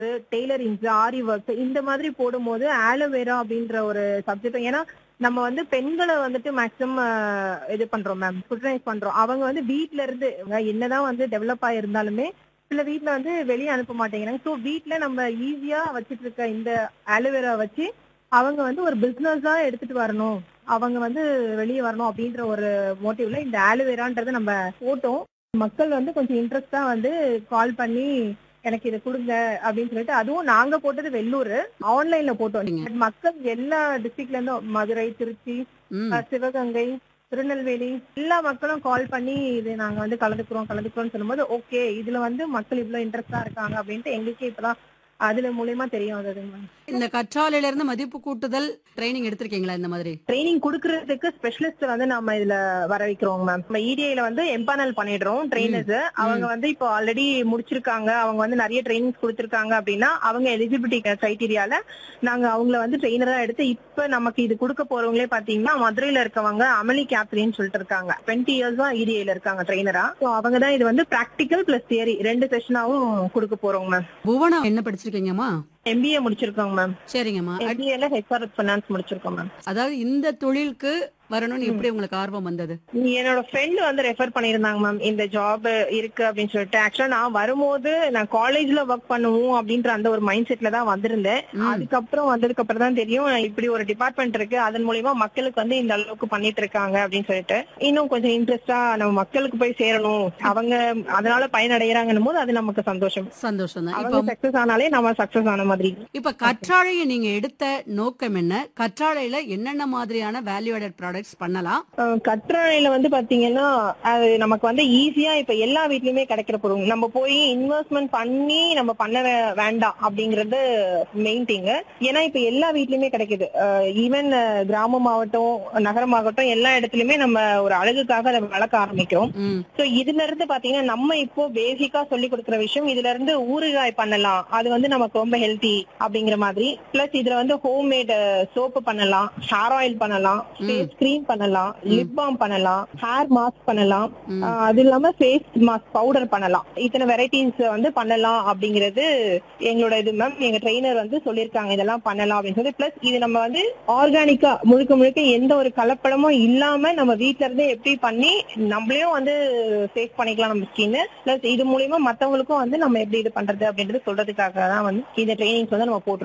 டெய்லரிங்ஸ் ஆரி work இந்த மாதிரி போடும்போது ஆலோவேரா அப்படின்ற ஒரு சப்ஜெக்ட் ஏன்னா நம்ம வந்து பெண்களை வந்துட்டு மேக்ஸிமம் இது பண்றோம் மேம் ஸ்குட்ரைஸ் பண்றோம் அவங்க வந்து வீட்ல இருந்து என்னதான் வந்து டெவலப் ஆயிருந்தாலுமே சில வீட்ல வந்து வெளியே அனுப்ப மாட்டேங்கிறாங்க ஸோ வீட்ல நம்ம ஈஸியா வச்சிட்டு இருக்க இந்த ஆலோவேரா வச்சு அவங்க வந்து ஒரு பிசினஸா எடுத்துட்டு வரணும் அவங்க வந்து வெளியே வரணும் அப்படின்ற ஒரு மோட்டிவ்ல இந்த ஆலோவேரான்றதை நம்ம போட்டோம் மக்கள் வந்து கொஞ்சம் இன்ட்ரெஸ்டா வந்து கால் பண்ணி எனக்கு இதை கொடுங்க அப்படின்னு சொல்லிட்டு அதுவும் நாங்க போட்டது வெள்ளூர் ஆன்லைன்ல போட்டோம் சரிங்க. மக்கள் எல்லா டிஸ்ட்ரிக்ட்ல இருந்தும் மதுரை திருச்சி ம் அஹ், சிவகங்கை திருநெல்வேலி எல்லா மக்களும் கால் பண்ணி இது நாங்க வந்து கலந்துக்கிறோம் கலந்துக்கிறோம்னு சொல்லும்போது ஓகே இதுல வந்து மக்கள் இவ்வளவு இன்ட்ரெஸ்டா இருக்காங்க அப்படின்ட்டு எங்களுக்கே இப்பதான் அதுல மூலியமா தெரிய வந்தது மேம் இந்த கற்றாழையில இருந்து மதிப்பு கூட்டுதல் ட்ரைனிங் எடுத்திருக்கீங்களா இந்த மாதிரி ட்ரைனிங் கொடுக்கறதுக்கு ஸ்பெஷலிஸ்ட் வந்து நம்ம இதுல வர வைக்கிறோம் மேம் நம்ம இடிஐல வந்து எம்பானல் பண்ணிடுறோம் ட்ரைனர்ஸ் அவங்க வந்து இப்போ ஆல்ரெடி முடிச்சிருக்காங்க அவங்க வந்து நிறைய ட்ரைனிங்ஸ் கொடுத்திருக்காங்க அப்படின்னா அவங்க எலிஜிபிலிட்டி கிரைட்டீரியால நாங்க அவங்கள வந்து ட்ரெயினரா எடுத்து இப்ப நமக்கு இது கொடுக்க போறவங்களே பாத்தீங்கன்னா மதுரையில இருக்கவங்க அமளி கேத்ரின்னு சொல்லிட்டு இருக்காங்க டுவெண்ட்டி இயர்ஸ் தான் இடிஐல இருக்காங்க ட்ரெயினரா ஸோ அவங்க தான் இது வந்து பிராக்டிக்கல் பிளஸ் தியரி ரெண்டு செஷனாவும் கொடுக்க போறோம் மேம் புவனா என்ன படிச்சிருக்கீங்கம்மா எம்பிஏ முடிச்சிருக்கோங்க மேம் சரிங்கம்மா அட்- எம்பிஏல ஹெச்ஆர்எஸ் ஃபைனான்ஸ் முடிச்சிருக்கோம் மேம் அதாவது இந்த தொழிலுக்கு வரணும்னு எப்படி உங்களுக்கு ஆர்வம் வந்தது என்னோட ஃப்ரெண்ட் வந்து ரெஃபர் பண்ணிருந்தாங்க மேம் இந்த ஜாப் இருக்கு அப்படின்னு சொல்லிட்டு ஆக்சுவலா நான் வரும்போது நான் காலேஜ்ல ஒர்க் பண்ணுவோம் அப்படின்ற அந்த ஒரு மைண்ட் செட்ல தான் வந்திருந்தேன் ம். அதுக்கப்புறம் வந்ததுக்கு அப்புறம் தான் தெரியும் இப்படி ஒரு டிபார்ட்மெண்ட் இருக்கு அதன் மூலியமா மக்களுக்கு வந்து இந்த அளவுக்கு பண்ணிட்டு இருக்காங்க அப்படின்னு சொல்லிட்டு இன்னும் கொஞ்சம் இன்ட்ரெஸ்டா நம்ம மக்களுக்கு போய் சேரணும் அவங்க அதனால பயனடைகிறாங்கன்னும் போது அது நமக்கு சந்தோஷம் சந்தோஷம் தான் அவங்க இப்ப சக்சஸ் ஆனாலே நம்ம சக்சஸ் ஆன மாதிரி இப்ப கற்றாழையை நீங்க எடுத்த நோக்கம் என்ன கற்றாழையில என்னென்ன மாதிரியான வேல்யூ ஆடட் ப்ராடக்ட்ஸ் பண்ணலாம் அஹ் கற்றாழையில வந்து பாத்தீங்கன்னா அது நமக்கு வந்து ஈஸியா இப்ப எல்லா வீட்லயுமே கிடைக்கிற பொருள் நம்ம போய் இன்வெஸ்ட்மெண்ட் பண்ணி நம்ம பண்ண வே- வேண்டாம் அப்படிங்கறது மெயின் திங் ஏன்னா இப்ப எல்லா வீட்லயுமே கிடைக்குது ஈவன் கிராமமாகட்டும் நகரமாகட்டும் எல்லா இடத்துலயுமே நம்ம ஒரு அழகுக்காக அதை வளர்க்க ஆரம்பிக்கிறோம் ம் சோ இதுல இருந்து பாத்தீங்கன்னா நம்ம இப்போ பேசிக்கா சொல்லி கொடுக்குற விஷயம் இதுல இருந்து ஊறுகாய் பண்ணலாம் அது வந்து நமக்கு ரொம்ப ஹெல்த்தி அப்படிங்கிற மாதிரி பிளஸ் இதுல வந்து ஹோம் மேட் சோப்பு பண்ணலாம் ஹேர் ஆயில் பண்ணலாம் ஃபேஸ் கிரீம் பண்ணலாம் லிப் பாம் பண்ணலாம் ஹேர் மாஸ்க் பண்ணலாம் ம். ஆஹ் அது இல்லாம ஃபேஸ் மாஸ்க் பவுடர் பண்ணலாம் இத்தனை வெரைட்டிஸ் வந்து பண்ணலாம் அப்படிங்கிறது எங்களோட இது மேம் எங்க ட்ரெயினர் வந்து சொல்லியிருக்காங்க இதெல்லாம் பண்ணலாம் அப்படின்னு சொல்லி பிளஸ் இது நம்ம வந்து ஆர்கானிக்கா முழுக்க முழுக்க எந்த ஒரு கலப்படமும் இல்லாம நம்ம வீட்ல இருந்தே எப்படி பண்ணி நம்மளையும் வந்து சேஃப் பண்ணிக்கலாம் நம்ம ஸ்கின் பிளஸ் இது மூலியமா மத்தவங்களுக்கும் வந்து நம்ம எப்படி இது பண்றது அப்படின்றது சொல்றதுக்காக தான் வந்து இந்த ட்ரைனிங்ஸ் வந்து நம்ம போட்டு